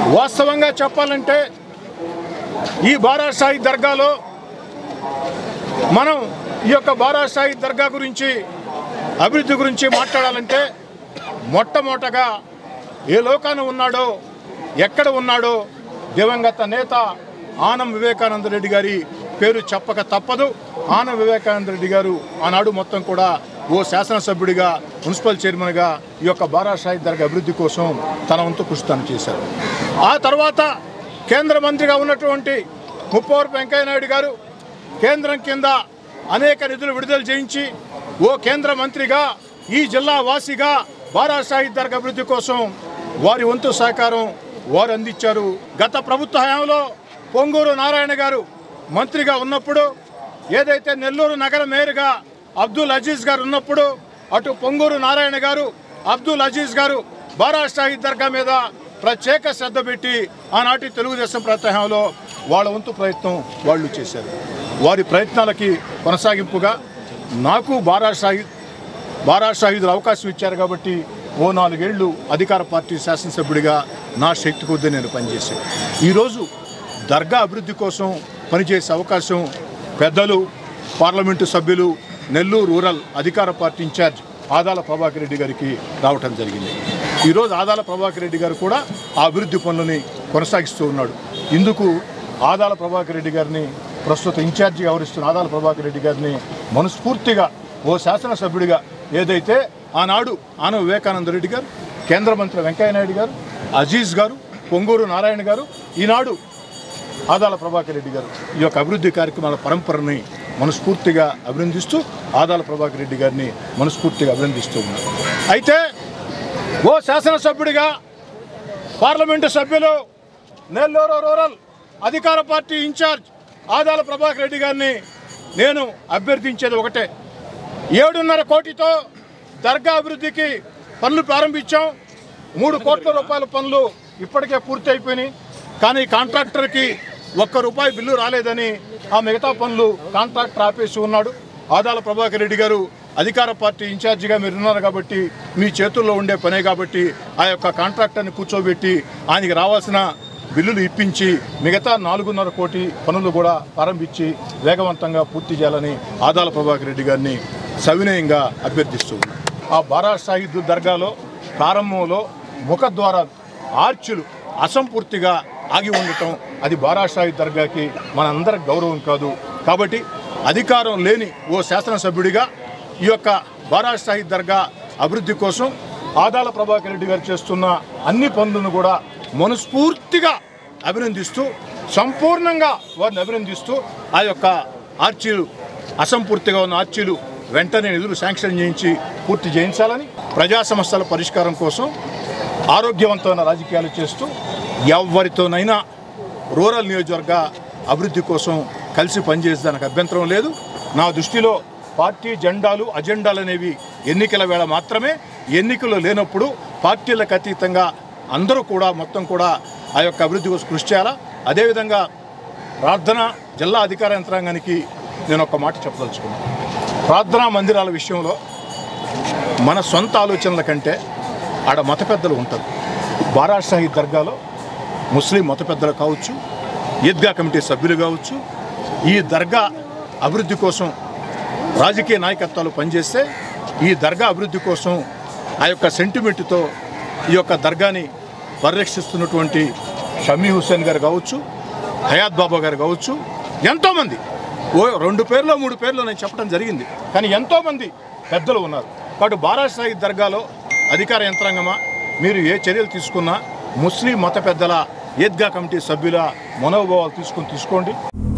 వాస్తవంగా చెప్పాలంటే ఈ బారాషాహి దర్గాలో మనం ఈ యొక్క బారాషాహి దర్గా గురించి అభివృద్ధి గురించి మాట్లాడాలంటే మొట్టమొదటగా ఏ లోకాన ఉన్నాడో ఎక్కడ ఉన్నాడో దివంగత నేత ఆనం వివేకానంద రెడ్డి గారి పేరు చెప్పక తప్పదు ఆనం వివేకానంద రెడ్డి గారు ఆనాడు మొత్తం కూడా ఓ శాసనసభ్యుడిగా మున్సిపల్ చైర్మన్గా ఈ యొక్క బారాషాహి దర్గా అభివృద్ధి కోసం తన వంతు కృషి తాను చేశారు ఆ తర్వాత కేంద్ర మంత్రిగా ఉన్నటువంటి ముప్పవరపు వెంకయ్యనాయుడు గారు కేంద్రం కింద అనేక నిధులు విడుదల చేయించి ఓ కేంద్ర మంత్రిగా ఈ జిల్లా వాసిగా బారాషాహి దర్గా అభివృద్ధి కోసం వారి వంతు సహకారం వారు అందించారు గత ప్రభుత్వ హయాంలో పొంగూరు నారాయణ గారు మంత్రిగా ఉన్నప్పుడు ఏదైతే నెల్లూరు నగర మేయర్గా అబ్దుల్ అజీజ్ గారు ఉన్నప్పుడు అటు పొంగూరు నారాయణ గారు అబ్దుల్ అజీజ్ గారు బారాషాహి దర్గా మీద ప్రత్యేక శ్రద్ధ పెట్టి ఆనాటి తెలుగుదేశం ప్రత్యాహంలో వాళ్ళ వంతు ప్రయత్నం వాళ్ళు చేశారు వారి ప్రయత్నాలకి కొనసాగింపుగా నాకు బారా షాహిద్ బారా షాహిదులు అవకాశం ఇచ్చారు కాబట్టి ఓ నాలుగేళ్లు అధికార పార్టీ శాసనసభ్యుడిగా నా శక్తి కొద్దీ నేను పనిచేశాను ఈరోజు దర్గా అభివృద్ధి కోసం పనిచేసే అవకాశం పెద్దలు పార్లమెంటు సభ్యులు నెల్లూరు రూరల్ అధికార పార్టీ ఇన్ఛార్జ్ ఆదాల ప్రభాకర్ రెడ్డి గారికి రావటం జరిగింది ఈరోజు ఆదాల ప్రభాకర్ రెడ్డి గారు కూడా ఆ అభివృద్ధి పనులని కొనసాగిస్తూ ఉన్నాడు ఇందుకు ఆదాల ప్రభాకర్ రెడ్డి గారిని ప్రస్తుత ఇన్ఛార్జిగా వ్యవహరిస్తున్న ఆదాల ప్రభాకర్ రెడ్డి గారిని మనస్ఫూర్తిగా ఓ శాసనసభ్యుడిగా ఏదైతే ఆనాడు ఆన వివేకానంద రెడ్డి గారు కేంద్ర మంత్రి వెంకయ్యనాయుడు గారు అజీజ్ గారు పొంగూరు నారాయణ గారు ఈనాడు ఆదాల ప్రభాకర్ రెడ్డి గారు ఈ యొక్క అభివృద్ధి కార్యక్రమాల పరంపరని మనస్ఫూర్తిగా అభినందిస్తూ ఆదాల ప్రభాకర్ రెడ్డి గారిని మనస్ఫూర్తిగా అభినందిస్తూ ఉన్నారు అయితే ఓ శాసనసభ్యుడిగా పార్లమెంటు సభ్యులు నెల్లూరు రూరల్ అధికార పార్టీ ఇన్ఛార్జ్ ఆదాల ప్రభాకర్ రెడ్డి గారిని నేను అభ్యర్థించేది ఒకటే ఏడున్నర కోటితో దర్గా అభివృద్ధికి పనులు ప్రారంభించాం మూడు కోట్ల రూపాయల పనులు ఇప్పటికే పూర్తి అయిపోయినాయి కానీ కాంట్రాక్టర్కి ఒక్క రూపాయి బిల్లు రాలేదని ఆ మిగతా పనులు కాంట్రాక్టర్ ఆపేసి ఉన్నాడు ఆదాల ప్రభాకర్ రెడ్డి గారు అధికార పార్టీ ఇన్ఛార్జిగా మీరు ఉన్నారు కాబట్టి మీ చేతుల్లో ఉండే పనే కాబట్టి ఆ యొక్క కాంట్రాక్టర్ని కూర్చోబెట్టి ఆయనకి రావాల్సిన బిల్లులు ఇప్పించి మిగతా నాలుగున్నర కోటి పనులు కూడా ప్రారంభించి వేగవంతంగా పూర్తి చేయాలని ఆదాల ప్రభాకర్ రెడ్డి గారిని సవినయంగా అభ్యర్థిస్తూ ఉన్నాను ఆ బారా షాహిద్ దర్గాలో ప్రారంభంలో ముఖద్వార ఆర్చులు అసంపూర్తిగా ఆగి ఉండటం అది బారా షాహిద్ దర్గాకి మనందరి గౌరవం కాదు కాబట్టి అధికారం లేని ఓ శాసనసభ్యుడిగా ఈ యొక్క బారా షాహిద్ దర్గా అభివృద్ధి కోసం ఆదాల ప్రభాకర్ రెడ్డి గారు చేస్తున్న అన్ని పనులను కూడా మనస్ఫూర్తిగా అభినందిస్తూ సంపూర్ణంగా వారిని అభినందిస్తూ ఆ యొక్క ఆర్చీలు అసంపూర్తిగా ఉన్న ఆర్చీలు వెంటనే నిధులు శాంక్షన్ చేయించి పూర్తి చేయించాలని ప్రజా సమస్యల పరిష్కారం కోసం ఆరోగ్యవంతమైన రాజకీయాలు చేస్తూ ఎవరితోనైనా రూరల్ నియోజకవర్గ అభివృద్ధి కోసం కలిసి పనిచేసేదానికి అభ్యంతరం లేదు నా దృష్టిలో పార్టీ జెండాలు అజెండాలు అనేవి ఎన్నికల వేళ మాత్రమే ఎన్నికలు లేనప్పుడు పార్టీలకు అతీతంగా అందరూ కూడా మొత్తం కూడా ఆ యొక్క అభివృద్ధి కోసం కృషి చేయాలా అదేవిధంగా ప్రార్థన జిల్లా అధికార యంత్రాంగానికి నేను ఒక మాట చెప్పదలుచుకున్నాను ప్రార్థనా మందిరాల విషయంలో మన సొంత ఆలోచనల కంటే ఆడ మత పెద్దలు ఉంటారు బారాషాహి దర్గాలో ముస్లిం మత పెద్దలు కావచ్చు ఈద్గా కమిటీ సభ్యులు కావచ్చు ఈ దర్గా అభివృద్ధి కోసం రాజకీయ నాయకత్వాలు పనిచేస్తే ఈ దర్గా అభివృద్ధి కోసం ఆ యొక్క సెంటిమెంట్తో ఈ యొక్క దర్గాని పరిరక్షిస్తున్నటువంటి షమీ హుస్సేన్ గారు కావచ్చు హయాత్ బాబా గారు కావచ్చు ఎంతోమంది ఓ రెండు పేర్లో మూడు పేర్లు నేను చెప్పడం జరిగింది కానీ ఎంతోమంది పెద్దలు ఉన్నారు కాబట్టి బారాసాయి దర్గాలో అధికార యంత్రాంగమా మీరు ఏ చర్యలు తీసుకున్నా ముస్లిం మత పెద్దల ఈద్గా కమిటీ సభ్యుల మనోభావాలు తీసుకుని తీసుకోండి